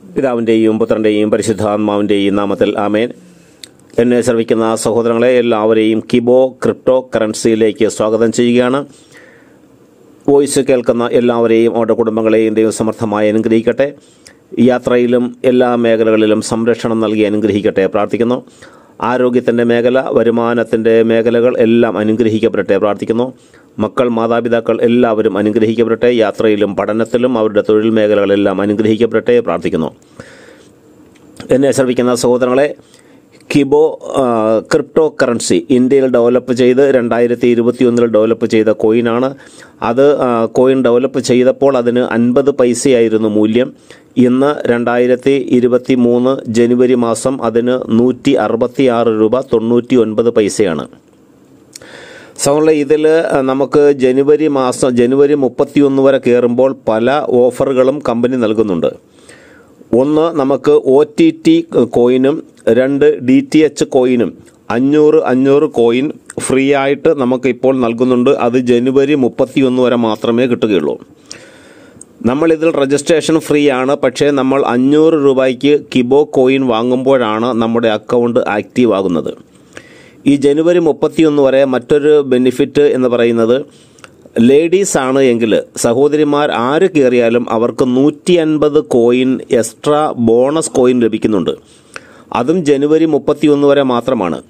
പിതാവിൻ്റെയും പുത്രൻ്റെയും പരിശുദ്ധാത്മാവിൻ്റെയും നാമത്തിൽ ആമേൻ എന്നെ ശ്രമിക്കുന്ന സഹോദരങ്ങളെ എല്ലാവരെയും കിബോ ക്രിപ്റ്റോ കറൻസിയിലേക്ക് സ്വാഗതം ചെയ്യുകയാണ് വോയിസ് കേൾക്കുന്ന എല്ലാവരെയും അവരുടെ കുടുംബങ്ങളെയും ദൈവം സമർത്ഥമായി അനുഗ്രഹിക്കട്ടെ യാത്രയിലും എല്ലാ മേഖലകളിലും സംരക്ഷണം നൽകി അനുഗ്രഹിക്കട്ടെ പ്രാർത്ഥിക്കുന്നു ആരോഗ്യത്തിൻ്റെ മേഖല വരുമാനത്തിൻ്റെ മേഖലകൾ എല്ലാം അനുഗ്രഹിക്കപ്പെടട്ടെ പ്രാർത്ഥിക്കുന്നു മക്കൾ മാതാപിതാക്കൾ എല്ലാവരും അനുഗ്രഹിക്കപ്പെടട്ടെ യാത്രയിലും പഠനത്തിലും അവരുടെ തൊഴിൽ മേഖലകളെല്ലാം അനുഗ്രഹിക്കപ്പെടട്ടെ പ്രാർത്ഥിക്കുന്നു എന്നെ ശ്രമിക്കുന്ന സഹോദരങ്ങളെ കിബോ ആ, ക്രിപ്റ്റോ കറൻസി ഇന്ത്യയിൽ ഡെവലപ്പ് ചെയ്ത് രണ്ടായിരത്തി ഇരുപത്തിയൊന്നിൽ ഡെവലപ്പ് ചെയ്ത കോയിനാണ് അത് ആ, കോയിൻ ഡെവലപ്പ് ചെയ്തപ്പോൾ അതിന് അൻപത് പൈസയായിരുന്നു മൂല്യം ഇന്ന് രണ്ടായിരത്തി ഇരുപത്തി മൂന്ന് ജനുവരി മാസം അതിന് നൂറ്റി അറുപത്തി ആറ് രൂപ തൊണ്ണൂറ്റി ഒൻപത് പൈസയാണ് സൗള്ള ഇതിൽ നമുക്ക് ജനുവരി മാസം ജനുവരി മുപ്പത്തിയൊന്ന് വരെ കയറുമ്പോൾ പല ഓഫറുകളും കമ്പനി നൽകുന്നുണ്ട് ഒന്ന് നമുക്ക് ഒ ടി ടി കോയിനും രണ്ട് ഡി ടി എച്ച് കോയിനും അഞ്ഞൂറ് അഞ്ഞൂറ് കോയിൻ ഫ്രീ ആയിട്ട് നമുക്ക് ഇപ്പോൾ നൽകുന്നുണ്ട് അത് ജനുവരി മുപ്പത്തിയൊന്ന് വരെ മാത്രമേ കിട്ടുകയുള്ളൂ നമ്മൾ ഇതിൽ രജിസ്ട്രേഷൻ ഫ്രീ ആണ് പക്ഷേ നമ്മൾ അഞ്ഞൂറ് രൂപയ്ക്ക് കിബോ കോയിൻ വാങ്ങുമ്പോഴാണ് നമ്മുടെ അക്കൗണ്ട് ആക്റ്റീവ് ആകുന്നത് ഈ ജനുവരി മുപ്പത്തിയൊന്ന് വരെ മറ്റൊരു ബെനിഫിറ്റ് എന്ന് പറയുന്നത് ലേഡീസ് ആണ് എങ്കിൽ സഹോദരിമാർ ആര് കയറിയാലും അവർക്ക് നൂറ്റി അൻപത് കോയിൻ എക്സ്ട്രാ ബോണസ് കോയിൻ ലഭിക്കുന്നുണ്ട് അതും ജനുവരി മുപ്പത്തിയൊന്ന് വരെ മാത്രമാണ്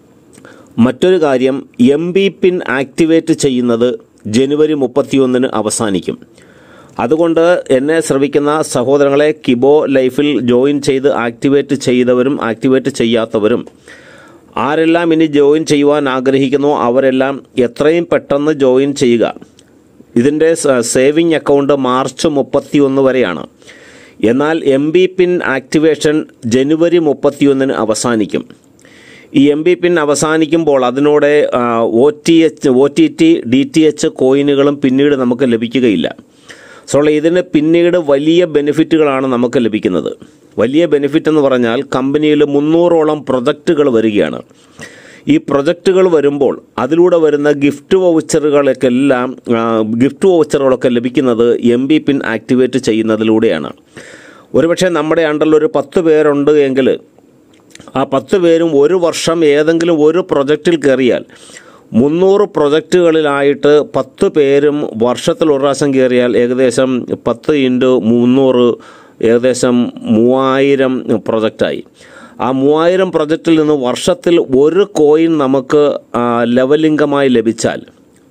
മറ്റൊരു കാര്യം എം ബി പിൻ ആക്ടിവേറ്റ് ചെയ്യുന്നത് ജനുവരി മുപ്പത്തിയൊന്നിന് അവസാനിക്കും അതുകൊണ്ട് എന്നെ ശ്രവിക്കുന്ന സഹോദരങ്ങളെ കിബോ ലൈഫിൽ ജോയിൻ ചെയ്ത് ആക്ടിവേറ്റ് ചെയ്തവരും ആക്ടിവേറ്റ് ചെയ്യാത്തവരും ആരെല്ലാം ഇനി ജോയിൻ ചെയ്യുവാൻ ആഗ്രഹിക്കുന്നോ അവരെല്ലാം എത്രയും പെട്ടെന്ന് ജോയിൻ ചെയ്യുക ഇതിൻ്റെ സേവിങ് അക്കൗണ്ട് മാർച്ച് മുപ്പത്തിയൊന്ന് വരെയാണ് എന്നാൽ എം ബി പിൻ ആക്ടിവേഷൻ ജനുവരി മുപ്പത്തിയൊന്നിന് അവസാനിക്കും ഈ എം ബി പിൻ അവസാനിക്കുമ്പോൾ അതിനോടെ O T H O T T D T H കോയിനുകളും പിന്നീട് നമുക്ക് ലഭിക്കുകയില്ല സോ ഇതിന് പിന്നീട് വലിയ ബെനിഫിറ്റുകളാണ് നമുക്ക് ലഭിക്കുന്നത് വലിയ ബെനിഫിറ്റ് എന്ന് പറഞ്ഞാൽ കമ്പനിയിൽ മുന്നൂറോളം പ്രൊജക്റ്റുകൾ വരികയാണ് ഈ പ്രൊജക്റ്റുകൾ വരുമ്പോൾ അതിലൂടെ വരുന്ന ഗിഫ്റ്റ് വൗച്ചറുകളൊക്കെ എല്ലാം ആ, ഗിഫ്റ്റ് വൗച്ചറുകളൊക്കെ ലഭിക്കുന്നത് എം ബി പിൻ ആക്ടിവേറ്റ് ചെയ്യുന്നതിലൂടെയാണ് ഒരുപക്ഷെ നമ്മുടെ അണ്ടറിൽ ഒരു പത്ത് പേരുണ്ട് എങ്കിൽ ആ പത്ത് പേരും ഒരു വർഷം ഏതെങ്കിലും ഒരു പ്രൊജക്റ്റിൽ കയറിയാൽ മുന്നൂറ് പ്രൊജക്റ്റുകളിലായിട്ട് പത്ത് പേരും വർഷത്തിൽ ഒരു പ്രാവശ്യം കയറിയാൽ ഏകദേശം പത്ത് ഇൻറ്റു മുന്നൂറ് ഏകദേശം മൂവായിരം പ്രൊജക്റ്റായി ആ മൂവായിരം പ്രൊജക്റ്റിൽ നിന്ന് വർഷത്തിൽ ഒരു കോയിൻ നമുക്ക് ആ, ലെവലിംഗമായി ലഭിച്ചാൽ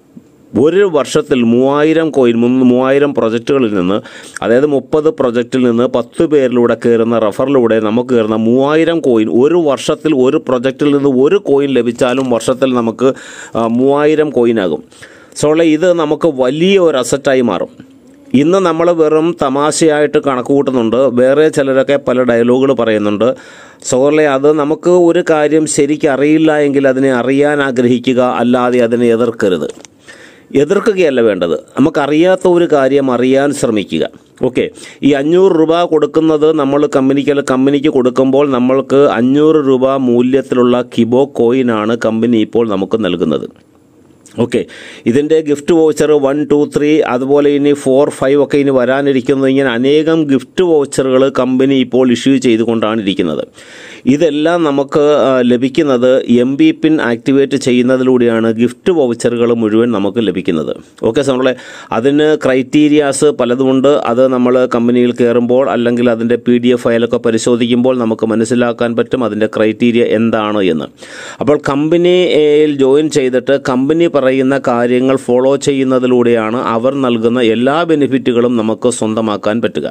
ഒരു വർഷത്തിൽ മൂവായിരം കോയിൻ മുന്ന് മൂവായിരം പ്രൊജക്റ്റുകളിൽ നിന്ന് അതായത് മുപ്പത് പ്രൊജക്റ്റിൽ നിന്ന് പത്ത് പേരിലൂടെ കയറുന്ന റഫറിലൂടെ നമുക്ക് കയറുന്ന മൂവായിരം കോയിൻ ഒരു വർഷത്തിൽ ഒരു പ്രൊജക്റ്റിൽ നിന്ന് ഒരു കോയിൻ ലഭിച്ചാലും വർഷത്തിൽ നമുക്ക് ആ, മൂവായിരം കോയിനാകും സോളെ ഇത് നമുക്ക് വലിയ ഒരു അസറ്റായി മാറും ഇന്ന് നമ്മൾ വെറും തമാശയായിട്ട് കണക്ക് കൂട്ടുന്നുണ്ട് വേറെ ചിലരൊക്കെ പല ഡയലോഗുകൾ പറയുന്നുണ്ട് സോർലെ അത് നമുക്ക് ഒരു കാര്യം ശരിക്കും അറിയില്ല എങ്കിൽ അതിനെ അറിയാൻ ആഗ്രഹിക്കുക അല്ലാതെ അതിനെ എതിർക്കരുത് എതിർക്കുകയല്ല വേണ്ടത് നമുക്കറിയാത്ത ഒരു കാര്യം അറിയാൻ ശ്രമിക്കുക ഓക്കെ ഈ അഞ്ഞൂറ് രൂപ കൊടുക്കുന്നത് നമ്മൾ കമ്പനിക്ക് കമ്പനിക്ക് കൊടുക്കുമ്പോൾ നമ്മൾക്ക് അഞ്ഞൂറ് രൂപ മൂല്യത്തിലുള്ള കിബോ കോയിനാണ് കമ്പനി ഇപ്പോൾ നമുക്ക് നൽകുന്നത് ഓക്കെ ഇതിൻ്റെ gift voucher one two three അതുപോലെ ഇനി ഫോർ ഫൈവ് ഒക്കെ ഇനി വരാനിരിക്കുന്നത് ഇങ്ങനെ അനേകം ഗിഫ്റ്റ് വൗച്ചറുകൾ കമ്പനി ഇപ്പോൾ ഇഷ്യൂ ചെയ്തുകൊണ്ടാണ് ഇരിക്കുന്നത് ഇതെല്ലാം നമുക്ക് ആ, ലഭിക്കുന്നത് എം ബി പിൻ ആക്ടിവേറ്റ് ചെയ്യുന്നതിലൂടെയാണ് ഗിഫ്റ്റ് വൗച്ചറുകൾ മുഴുവൻ നമുക്ക് ലഭിക്കുന്നത് ഓക്കെ നമ്മളെ അതിന് ക്രൈറ്റീരിയാസ് പലതുമുണ്ട് അത് നമ്മൾ കമ്പനിയിൽ കയറുമ്പോൾ അല്ലെങ്കിൽ അതിൻ്റെ പി ഡി എഫ് ഫയലൊക്കെ പരിശോധിക്കുമ്പോൾ നമുക്ക് മനസ്സിലാക്കാൻ പറ്റും അതിൻ്റെ ക്രൈറ്റീരിയ എന്താണ് എന്ന് അപ്പോൾ കമ്പനിയിൽ ജോയിൻ ചെയ്തിട്ട് കമ്പനി പറയുന്ന കാര്യങ്ങൾ ഫോളോ ചെയ്യുന്നതിലൂടെയാണ് അവർ നൽകുന്ന എല്ലാ ബെനിഫിറ്റുകളും നമുക്ക് സ്വന്തമാക്കാൻ പറ്റുക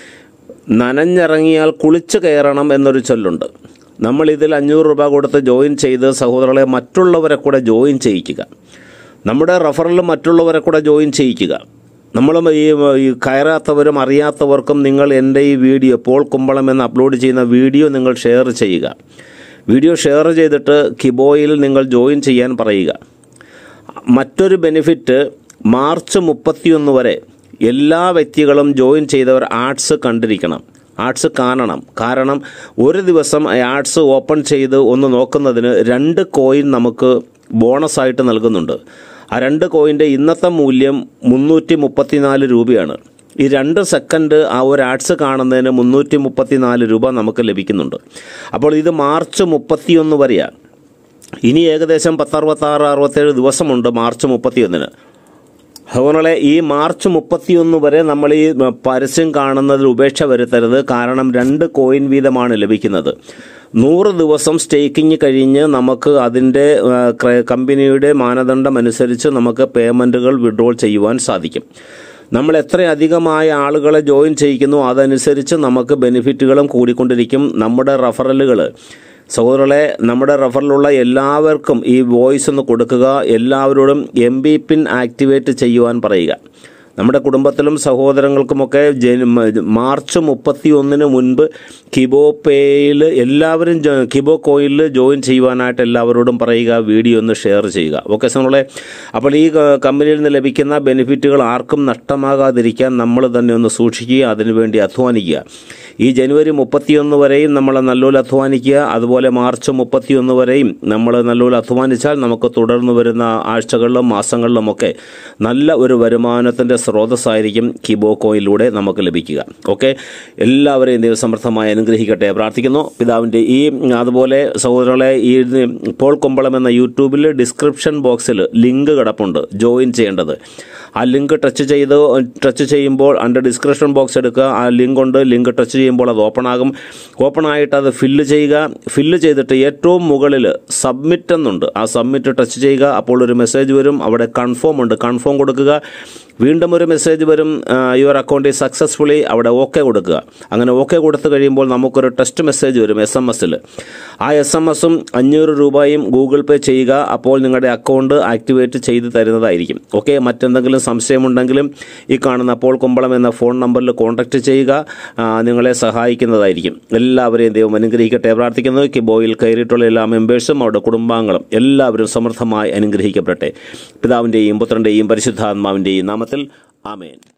നനഞ്ഞിറങ്ങിയാൽ കുളിച്ചു കയറണം എന്നൊരു ചൊല്ലുണ്ട് നമ്മൾ ഇതിൽ അഞ്ഞൂറ് രൂപ കൊടുത്ത് ജോയിൻ ചെയ്ത് സഹോദരങ്ങളെ മറ്റുള്ളവരെ കൂടെ ജോയിൻ ചെയ്യിക്കുക നമ്മുടെ റഫറൽ മറ്റുള്ളവരെ കൂടെ ജോയിൻ ചെയ്യിക്കുക നമ്മൾ ഈ ഈ കയറാത്തവരും അറിയാത്തവർക്കും നിങ്ങൾ എൻ്റെ ഈ വീഡിയോ പോൾ കുമ്പളം എന്ന് അപ്ലോഡ് ചെയ്യുന്ന വീഡിയോ നിങ്ങൾ ഷെയർ ചെയ്യുക വീഡിയോ ഷെയർ ചെയ്തിട്ട് കിബോയിൽ നിങ്ങൾ ജോയിൻ ചെയ്യാൻ പറയുക മറ്റൊരു ബെനിഫിറ്റ് മാർച്ച് മുപ്പത്തിയൊന്ന് വരെ എല്ലാ വ്യക്തികളും ജോയിൻ ചെയ്തവർ ആർട്സ് കണ്ടിരിക്കണം ആർട്സ് കാണണം കാരണം ഒരു ദിവസം ആർട്സ് ഓപ്പൺ ചെയ്ത് ഒന്ന് നോക്കുന്നതിന് രണ്ട് കോയിൻ നമുക്ക് ബോണസായിട്ട് നൽകുന്നുണ്ട് ആ രണ്ട് കോയിൻ്റെ ഇന്നത്തെ മൂല്യം മുന്നൂറ്റി മുപ്പത്തിനാല് രൂപയാണ് ഈ രണ്ട് സെക്കൻഡ് ആ ഒരു ആഡ്സ് കാണുന്നതിന് മുന്നൂറ്റി മുപ്പത്തി നാല് രൂപ നമുക്ക് ലഭിക്കുന്നുണ്ട് അപ്പോൾ ഇത് മാർച്ച് മുപ്പത്തിയൊന്ന് വരെയാണ് ഇനി ഏകദേശം പത്തറുപത്താറ് അറുപത്തേഴ് ദിവസമുണ്ട് മാർച്ച് മുപ്പത്തിയൊന്നിന് അതുപോലെ ഈ മാർച്ച് മുപ്പത്തിയൊന്ന് വരെ നമ്മൾ ഈ പരസ്യം കാണുന്നതിൽ ഉപേക്ഷ വരുത്തരുത് കാരണം രണ്ട് കോയിൻ വീതമാണ് ലഭിക്കുന്നത് നൂറ് ദിവസം സ്റ്റേക്കിംഗ് കഴിഞ്ഞ് നമുക്ക് അതിൻ്റെ ആ, ക്ര- കമ്പനിയുടെ മാനദണ്ഡം അനുസരിച്ച് നമുക്ക് പേയ്മെൻറ്റുകൾ വിഡ്രോൾ ചെയ്യുവാൻ സാധിക്കും നമ്മൾ എത്ര അധികമായ ആളുകളെ ജോയിൻ ചെയ്യിക്കുന്നു അതനുസരിച്ച് നമുക്ക് ബെനിഫിറ്റുകളും കൂടിക്കൊണ്ടിരിക്കും നമ്മുടെ റഫറലുകൾ സഹോദരങ്ങളെ നമ്മുടെ റഫറിലുള്ള എല്ലാവർക്കും ഈ വോയിസ് ഒന്ന് കൊടുക്കുക എല്ലാവരോടും എം ബി പിൻ ആക്ടിവേറ്റ് ചെയ്യുവാൻ പറയുക നമ്മുടെ കുടുംബത്തിലും സഹോദരങ്ങൾക്കുമൊക്കെ ജന മാർച്ച് മുപ്പത്തി ഒന്നിന് മുൻപ് കിബോ പേയിൽ എല്ലാവരും ജോ- കിബോ കോയിലിൽ ജോയിൻ ചെയ്യുവാനായിട്ട് എല്ലാവരോടും പറയുക വീഡിയോ ഒന്ന് ഷെയർ ചെയ്യുക ഓക്കെ സഹോദരങ്ങളെ അപ്പോൾ ഈ ക- കമ്പനിയിൽ നിന്ന് ലഭിക്കുന്ന ബെനിഫിറ്റുകൾ ആർക്കും നഷ്ടമാകാതിരിക്കാൻ നമ്മൾ തന്നെ ഒന്ന് സൂക്ഷിക്കുക അതിനുവേണ്ടി അധ്വാനിക്കുക ഈ ജനുവരി മുപ്പത്തിയൊന്ന് വരെയും നമ്മൾ നല്ലപോലെ അധ്വാനിക്കുക അതുപോലെ മാർച്ച് മുപ്പത്തിയൊന്ന് വരെയും നമ്മൾ നല്ലപോലെ അധ്വാനിച്ചാൽ നമുക്ക് തുടർന്ന് വരുന്ന ആഴ്ചകളിലും മാസങ്ങളിലുമൊക്കെ നല്ല ഒരു വരുമാനത്തിൻ്റെ സ്രോതസ്സായിരിക്കും കിബോ കോയിലൂടെ നമുക്ക് ലഭിക്കുക ഓക്കെ എല്ലാവരെയും ദൈവസമർത്ഥമായി അനുഗ്രഹിക്കട്ടെ പ്രാർത്ഥിക്കുന്നു പിതാവിൻ്റെ ഈ അതുപോലെ സഹോദരങ്ങളെ ഈ പോൾ കൊമ്പളം എന്ന യൂട്യൂബിൽ ഡിസ്ക്രിപ്ഷൻ ബോക്സിൽ ലിങ്ക് കിടപ്പുണ്ട് ജോയിൻ ചെയ്യേണ്ടത് ആ ലിങ്ക് ടച്ച് ചെയ്ത് ടച്ച് ചെയ്യുമ്പോൾ അതിൻ്റെ ഡിസ്ക്രിപ്ഷൻ ബോക്സ് എടുക്കുക ആ ലിങ്ക് കൊണ്ട് ലിങ്ക് ടച്ച് ചെയ്യുമ്പോൾ അത് ഓപ്പൺ ആകും ഓപ്പൺ ആയിട്ട് അത് ഫില്ല് ചെയ്യുക ഫില്ല് ചെയ്തിട്ട് ഏറ്റവും മുകളിൽ സബ്മിറ്റ് എന്നുണ്ട് ആ സബ്മിറ്റ് ടച്ച് ചെയ്യുക അപ്പോൾ ഒരു മെസ്സേജ് വരും അവിടെ കൺഫേം ഉണ്ട് കൺഫേം കൊടുക്കുക വീണ്ടും ഒരു മെസ്സേജ് വരും യുവർ അക്കൗണ്ട് ഈസ് സക്സസ്ഫുള്ളി അവിടെ ഓക്കെ കൊടുക്കുക അങ്ങനെ ഓക്കെ കൊടുത്തു കഴിയുമ്പോൾ നമുക്കൊരു ടെസ്റ്റ് മെസ്സേജ് വരും എസ് എം എസിൽ ആ എസ് എം എസും അഞ്ഞൂറ് രൂപയും ഗൂഗിൾ പേ ചെയ്യുക അപ്പോൾ നിങ്ങളുടെ അക്കൗണ്ട് ആക്ടിവേറ്റ് ചെയ്ത് തരുന്നതായിരിക്കും ഓക്കെ മറ്റെന്തെങ്കിലും സംശയമുണ്ടെങ്കിലും ഈ കാണുന്ന അപ്പോൾ കുമ്പളം എന്ന ഫോൺ നമ്പറിൽ കോൺടാക്റ്റ് ചെയ്യുക ആ, നിങ്ങളെ സഹായിക്കുന്നതായിരിക്കും എല്ലാവരെയും ദൈവം അനുഗ്രഹിക്കട്ടെ പ്രാർത്ഥിക്കുന്നത് കിബോയിൽ കയറിയിട്ടുള്ള എല്ലാ മെമ്പേഴ്സും അവരുടെ കുടുംബാംഗങ്ങളും എല്ലാവരും സമൃദ്ധമായി അനുഗ്രഹിക്കപ്പെടട്ടെ പിതാവിൻ്റെയും പുത്രൻ്റെയും പരിശുദ്ധാത്മാവിൻ്റെയും നാമത്തിൽ ആമേൻ